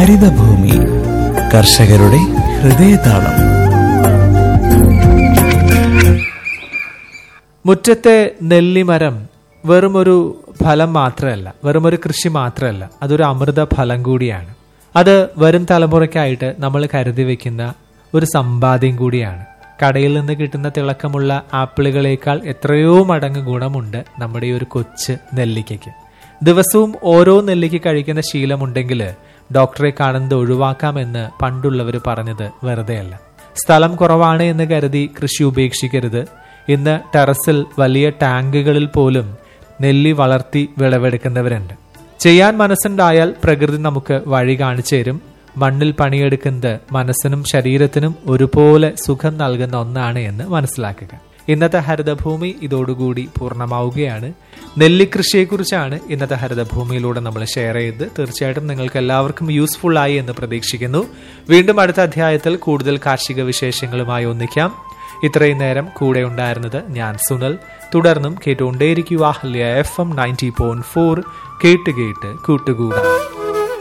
ഹരിതഭൂമി കർഷകരുടെ ഹൃദയതാളം മുറ്റത്തെ നെല്ലിമരം വെറുമൊരു ഫലം മാത്രമല്ല വെറുമൊരു കൃഷി മാത്രമല്ല അതൊരു അമൃത ഫലം കൂടിയാണ് അത് വരും തലമുറയ്ക്കായിട്ട് നമ്മൾ കരുതി വെക്കുന്ന ഒരു സമ്പാദ്യം കൂടിയാണ് കടയിൽ നിന്ന് കിട്ടുന്ന തിളക്കമുള്ള ആപ്പിളുകളേക്കാൾ എത്രയോ മടങ്ങ് ഗുണമുണ്ട് നമ്മുടെ ഈ ഒരു കൊച്ചു നെല്ലിക്കയ്ക്ക് ദിവസവും ഓരോ നെല്ലിക്ക കഴിക്കുന്ന ശീലമുണ്ടെങ്കിൽ ഡോക്ടറെ കാണുന്നത് ഒഴിവാക്കാമെന്ന് പണ്ടുള്ളവർ പറഞ്ഞത് വെറുതെയല്ല സ്ഥലം കുറവാണ് എന്ന് കരുതി കൃഷി ഉപേക്ഷിക്കരുത് ഇന്ന് ടെറസിൽ വലിയ ടാങ്കുകളിൽ പോലും നെല്ലി വളർത്തി വിളവെടുക്കുന്നവരുണ്ട് ചെയ്യാൻ മനസ്സുണ്ടായാൽ പ്രകൃതി നമുക്ക് വഴി കാണിച്ചു തരും മണ്ണിൽ പണിയെടുക്കുന്നത് മനസ്സിനും ശരീരത്തിനും ഒരുപോലെ സുഖം നൽകുന്ന ഒന്നാണ് എന്ന് മനസ്സിലാക്കുക ഇന്നത്തെ ഹരിതഭൂമി ഇതോടുകൂടി പൂർണ്ണമാവുകയാണ് നെല്ലിക്കൃഷിയെക്കുറിച്ചാണ് ഇന്നത്തെ ഹരിതഭൂമിയിലൂടെ നമ്മൾ ഷെയർ ചെയ്ത് തീർച്ചയായിട്ടും നിങ്ങൾക്ക് എല്ലാവർക്കും യൂസ്ഫുൾ ആയി എന്ന് പ്രതീക്ഷിക്കുന്നു വീണ്ടും അടുത്ത അധ്യായത്തിൽ കൂടുതൽ കാർഷിക വിശേഷങ്ങളുമായി ഒന്നിക്കാം ഇത്രയും നേരം കൂടെ ഉണ്ടായിരുന്നത് ഞാൻ സുനൽ തുടർന്നും കേട്ടുകൊണ്ടേയിരിക്കുക F M ninety point four കേട്ട് കേട്ട് കൂട്ടുകൂടാം